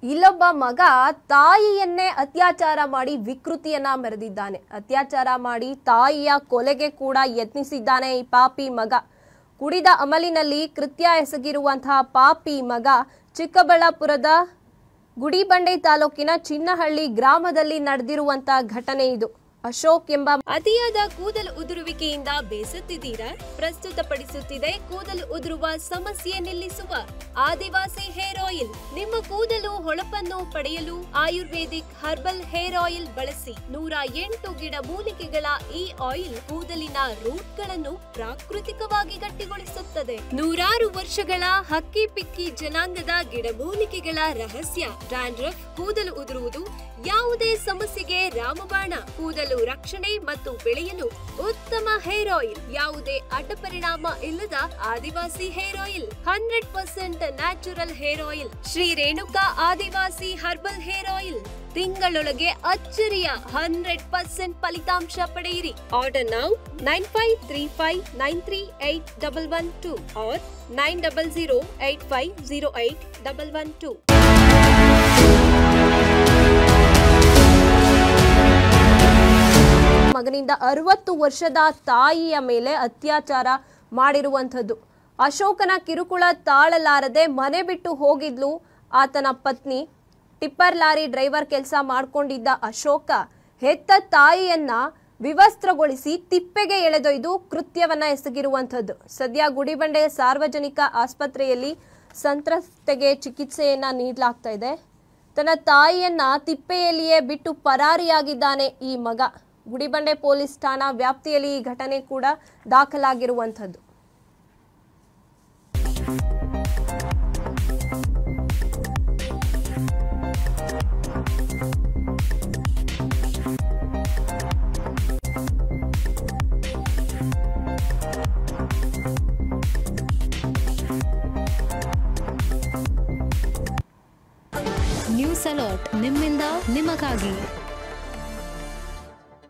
ಇಲ್ಲೊಬ್ಬ ಮಗ ತಾಯಿಯನ್ನೇ ಅತ್ಯಾಚಾರ ಮಾಡಿ ವಿಕೃತಿಯನ್ನ ಮೆರೆದಿದ್ದಾನೆ ಅತ್ಯಾಚಾರ ಮಾಡಿ ತಾಯಿಯ ಕೊಲೆಗೆ ಕೂಡ ಯತ್ನಿಸಿದ್ದಾನೆ ಈ ಪಾಪಿ ಮಗ ಕುಡಿದ ಅಮಲಿನಲ್ಲಿ ಕೃತ್ಯ ಎಸಗಿರುವಂತಹ ಪಾಪಿ ಮಗ ಚಿಕ್ಕಬಳ್ಳಾಪುರದ ಗುಡಿಬಂಡೆ ತಾಲೂಕಿನ ಚಿನ್ನಹಳ್ಳಿ ಗ್ರಾಮದಲ್ಲಿ ನಡೆದಿರುವಂತಹ ಘಟನೆ ಇದು ಅಶೋಕ್ ಎಂಬ ಅತಿಯಾದ ಕೂದಲು ಉದುರುವಿಕೆಯಿಂದ ಬೇಸತ್ತಿದ್ದೀರಾ ಪ್ರಸ್ತುತಪಡಿಸುತ್ತಿದೆ ಕೂದಲು ಉದುರುವ ಸಮಸ್ಯೆ ನಿಲ್ಲಿಸುವ ಆದಿವಾಸಿ ಹೇರ್ ಆಯಿಲ್ ನಿಮ್ಮ ಕೂದಲು ಹೊಳಪನ್ನು ಪಡೆಯಲು ಆಯುರ್ವೇದಿಕ್ ಹರ್ಬಲ್ ಹೇರ್ ಆಯಿಲ್ ಬಳಸಿ ನೂರ ಎಂಟು ಗಿಡ ಮೂಲಿಕೆಗಳ ಈ ಆಯಿಲ್ ಕೂದಲಿನ ರೂಟ್ಗಳನ್ನು ಪ್ರಾಕೃತಿಕವಾಗಿ ಗಟ್ಟಿಗೊಳಿಸುತ್ತದೆ ನೂರಾರು ವರ್ಷಗಳ ಹಕ್ಕಿ ಪಿಕ್ಕಿ ಜನಾಂಗದ ಗಿಡಮೂಲಿಕೆಗಳ ರಹಸ್ಯ ಡ್ಯಾಂಡ್ರಫ್ ಕೂದಲು ಉದುರುವುದು ಯಾವುದೇ ಸಮಸ್ಯೆಗೆ ರಾಮಬಾಣ ಕೂದಲು ರಕ್ಷಣೆ ಮತ್ತು ಬೆಳೆಯಲು ಉತ್ತಮ ಹೇರ್ ಆಯಿಲ್ ಯಾವುದೇ ಅಡ್ಡ ಪರಿಣಾಮ ಇಲ್ಲದ ಆದಿವಾಸಿ hair oil hundred percent natural hair oil Shri Renuka ಆದಿವಾಸಿ ಹರ್ಬಲ್ ಹೇರ್ ಆಯಿಲ್ ತಿಂಗಳೊಳಗೆ ಅಚ್ಚರಿಯ ಹಂಡ್ರೆಡ್ ಪರ್ಸೆಂಟ್ ಫಲಿತಾಂಶ ಪಡೆಯಿರಿ order now nine five three five nine three eight double one two ಆರ್ nine double zero eight five zero eight double one two ಮಗನಿಂದ ಅರವತ್ತು ವರ್ಷದ ತಾಯಿಯ ಮೇಲೆ ಅತ್ಯಾಚಾರ ಮಾಡಿರುವಂಥದ್ದು ಅಶೋಕನ ಕಿರುಕುಳ ತಾಳಲಾರದೆ ಮನೆ ಬಿಟ್ಟು ಹೋಗಿದ್ಲು ಆತನ ಪತ್ನಿ ಟಿಪ್ಪರ್ ಲಾರಿ ಡ್ರೈವರ್ ಕೆಲಸ ಮಾಡ್ಕೊಂಡಿದ್ದ ಅಶೋಕ ಹೆತ್ತ ತಾಯಿಯನ್ನ ವಿವಸ್ತ್ರಗೊಳಿಸಿ ತಿಪ್ಪೆಗೆ ಎಳೆದೊಯ್ದು ಕೃತ್ಯವನ್ನ ಎಸಗಿರುವಂಥದ್ದು ಸದ್ಯ ಗುಡಿಬಂಡೆ ಸಾರ್ವಜನಿಕ ಆಸ್ಪತ್ರೆಯಲ್ಲಿ ಸಂತ್ರಸ್ತೆಗೆ ಚಿಕಿತ್ಸೆಯನ್ನ ನೀಡಲಾಗ್ತಾ ಇದೆ ತನ್ನ ತಾಯಿಯನ್ನ ತಿಪ್ಪೆಯಲ್ಲಿಯೇ ಬಿಟ್ಟು ಪರಾರಿಯಾಗಿದ್ದಾನೆ ಈ ಮಗ ಗುಡಿಬಂಡೆ ಪೊಲೀಸ್ ಠಾಣಾ ವ್ಯಾಪ್ತಿಯಲ್ಲಿ ಈ ಘಟನೆ ಕೂಡ ದಾಖಲಾಗಿರುವಂಥದ್ದು ನ್ಯೂಸ್ ಅಲರ್ಟ್ ನಿಮ್ಮಿಂದ ನಿಮಗಾಗಿ